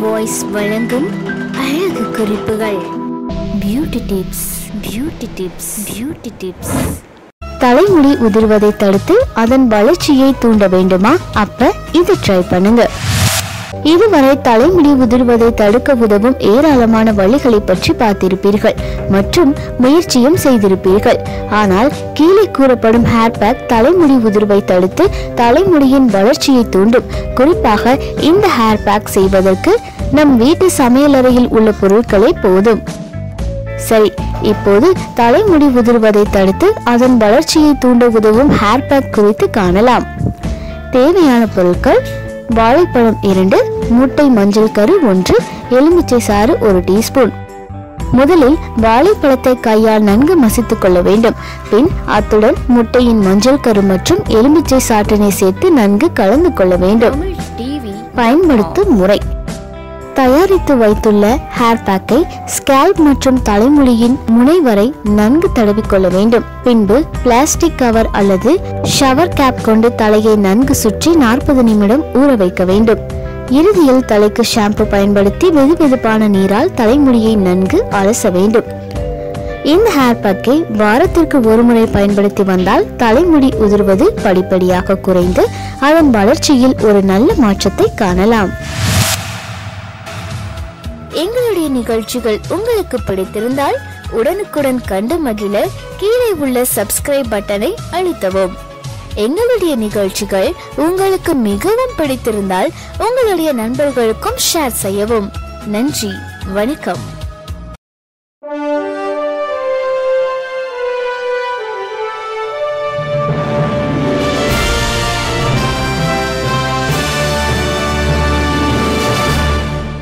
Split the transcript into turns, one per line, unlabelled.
boys வழங்கும் அழகு குறிப்புகள் beauty tips beauty tips beauty tips தலைமுடி உதிர்வதை தடுத்து அதன் வளர்ச்சியை தூண்ட வேண்டுமா அப்ப இது ட்ரை பண்ணுங்க இதுவரை தலைமுடி உதிர்வதை தடுக்க உதவும் ஏராளமான வழிகளை பற்றி பார்த்திருப்பீர்கள் மற்றும் முயற்சியும் செய்திருப்பீர்கள் ஆனால் கீழே கூறப்படும் ஹேர் பேக் தலைமுடி உதிர்வை தடுத்து தலைமுடியின் வளர்ச்சியை தூண்டும் குறிப்பாக இந்த ஹேர் பேக் செய்வதற்கு நம் வீட்டு சமையலறையில் உள்ள பொருட்களே போதும் சரி இப்போது தலைமுடி உதிர்வதை தடுத்து அதன் வளர்ச்சியை தூண்ட உதவும் ஹேர் பேக் குறித்து காணலாம் தேவையான பொருட்கள் வாழைப்பழம் இரண்டு முட்டை மஞ்சள் கரு ஒன்று எலுமிச்சை சாறு ஒரு டீஸ்பூன் முதலில் வாழைப்பழத்தை கையால் நன்கு மசித்துக் கொள்ள வேண்டும் பின் அத்துடன் முட்டையின் மஞ்சள் கரு மற்றும் எலுமிச்சை சாற்றினை சேர்த்து நன்கு கலந்து கொள்ள வேண்டும் பயன்படுத்தும் முறை தயாரித்து வைத்துள்ள ஹேர் பேக்கை ஸ்கேல்ப் மற்றும் தலைமுடியின் முனை வரை நன்கு தடவிக்கொள்ள வேண்டும் பின்பு பிளாஸ்டிக் கவர் அல்லது ஷவர் கேப் கொண்டு தலையை நன்கு சுற்றி நாற்பது நிமிடம் ஊற வைக்க வேண்டும் இறுதியில் தலைக்கு ஷாம்பு பயன்படுத்தி வெதுவெதுப்பான நீரால் தலைமுடியை நன்கு அலச வேண்டும் இந்த ஹேர் பேக்கை வாரத்திற்கு ஒரு முறை பயன்படுத்தி வந்தால் தலைமுடி உதிர்வது படிப்படியாக குறைந்து அதன் வளர்ச்சியில் ஒரு நல்ல மாற்றத்தை காணலாம் எங்களுடைய நிகழ்ச்சிகள் உங்களுக்கு பிடித்திருந்தால் உடனுக்குடன் கண்டு மகிழ கீழே உள்ள சப்ஸ்கிரைப் பட்டனை அழுத்தவும் எங்களுடைய நிகழ்ச்சிகள் உங்களுக்கு மிகவும் பிடித்திருந்தால் உங்களுடைய நண்பர்களுக்கும் ஷேர் செய்யவும் நன்றி வணக்கம்